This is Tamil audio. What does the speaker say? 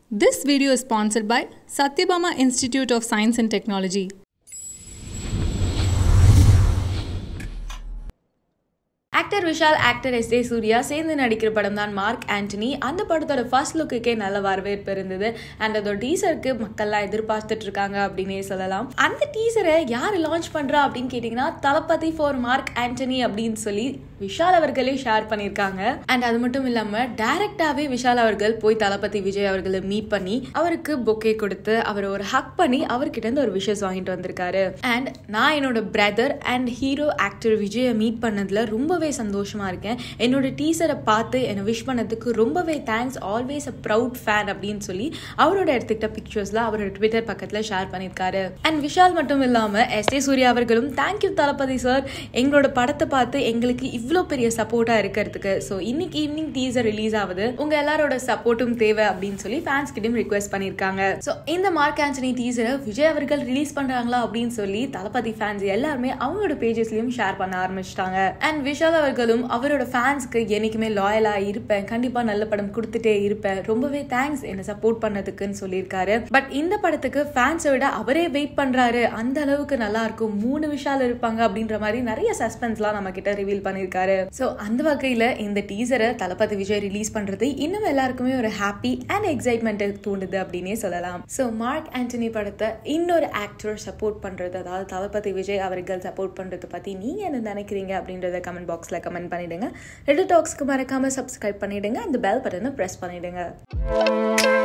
This video is sponsored by Satyabama Institute of Science and Technology. Actor Vishal actor S J Suryah சேர்ந்து நடிக்கிற படம் தான் மார்க் ஆண்டனி அந்த படத்தோட ஃபர்ஸ்ட் லுக்குக்கே நல்ல வரவேற்பு இருந்தது அண்ட் அதோட டீசருக்கு மக்கள்லாம் எதிர்பார்த்துட்டு இருக்காங்க அப்படின்னே சொல்லலாம் அந்த டீசரை யார் லான்ச் பண்றா அப்படின்னு கேட்டிங்கன்னா தளபதி ஃபார் மார்க் ஆண்டனி அப்படின்னு சொல்லி விஷால் அவர்களே ஷேர் பண்ணியிருக்காங்க அண்ட் அது மட்டும் இல்லாமல் டைரக்டாகவே விஷால் அவர்கள் போய் தளபதி விஜய் அவர்களை மீட் பண்ணி அவருக்கு பொக்கே கொடுத்து அவரை ஒரு ஹக் பண்ணி அவர்கிட்ட இருந்து ஒரு விஷஸ் வாங்கிட்டு வந்திருக்காரு அண்ட் நான் என்னோட பிரதர் அண்ட் ஹீரோ ஆக்டர் விஜயை மீட் பண்ணதுல ரொம்பவே சந்தோஷமா இருக்கேன் என்னோட டீசரை பார்த்து என்னை விஷ் பண்ணதுக்கு ரொம்பவே thanks always a proud fan அப்படின்னு சொல்லி அவரோட எடுத்துக்கிட்ட பிக்சர்ஸ்ல அவரோட ட்விட்டர் பக்கத்தில் ஷேர் பண்ணியிருக்காரு அண்ட் விஷால் மட்டும் இல்லாமல் எஸ் ஏ சூர்யா அவர்களும் தேங்க்யூ தளபதி சார் எங்களோட படத்தை பார்த்து எங்களுக்கு இவ்வளோ பெரிய சப்போர்ட்டாக இருக்கிறதுக்கு ஸோ இன்னைக்கு ஈவினிங் டீசர் ரிலீஸ் ஆகுது உங்க எல்லாரோட சப்போர்ட்டும் தேவை அப்படின்னு சொல்லி ஃபேன்ஸ் கிட்டையும் ரிக்வெஸ்ட் பண்ணியிருக்காங்க ஸோ இந்த மார்க் ஆண்டனி டீசரை விஜய் அவர்கள் ரிலீஸ் பண்றாங்களா அப்படின்னு சொல்லி தளபதி ஃபேன்ஸ் எல்லாருமே அவங்களோட பேஜஸ்லயும் ஷேர் பண்ண ஆரம்பிச்சிட்டாங்க அண்ட் விஷால் அவர்களும் அவரோட ஃபேன்ஸ்க்கு என்னைக்குமே லாயலா இருப்பேன் கண்டிப்பா நல்ல படம் கொடுத்துட்டே இருப்பேன் ரொம்பவே தேங்க்ஸ் என்ன சப்போர்ட் பண்ணதுக்குன்னு சொல்லியிருக்காரு பட் இந்த படத்துக்கு ஃபேன்ஸை விட அவரே வெயிட் பண்றாரு அந்த அளவுக்கு நல்லா இருக்கும் மூணு விஷால் இருப்பாங்க அப்படின்ற மாதிரி நிறைய சஸ்பென்ஸ்லாம் நம்ம கிட்ட ரிவீல் பண்ணியிருக்காரு ஸோ அந்த வகையில இந்த டீசரை தளபதி விஜய் ரிலீஸ் பண்றது இன்னும் எல்லாருக்குமே ஒரு ஹாப்பி அண்ட் எக்ஸைட்மெண்ட் தூண்டுது அப்படின்னே சொல்லலாம் ஸோ மார்க் ஆண்டனி படத்தை இன்னொரு ஆக்டர் சப்போர்ட் பண்றது அதாவது தளபதி விஜய் அவர்கள் சப்போர்ட் பண்றது பத்தி நீங்க என்ன நினைக்கிறீங்க அப்படின்றத கமெண்ட் பாக்ஸ்ல கமெண்ட் பண்ணிடுங்க ரெண்டு டாக்ஸ்க்கு மறக்காம சப்ஸ்கிரைப் பண்ணிடுங்க அந்த பெல் பட்டனை ப்ரெஸ் பண்ணிடுங்க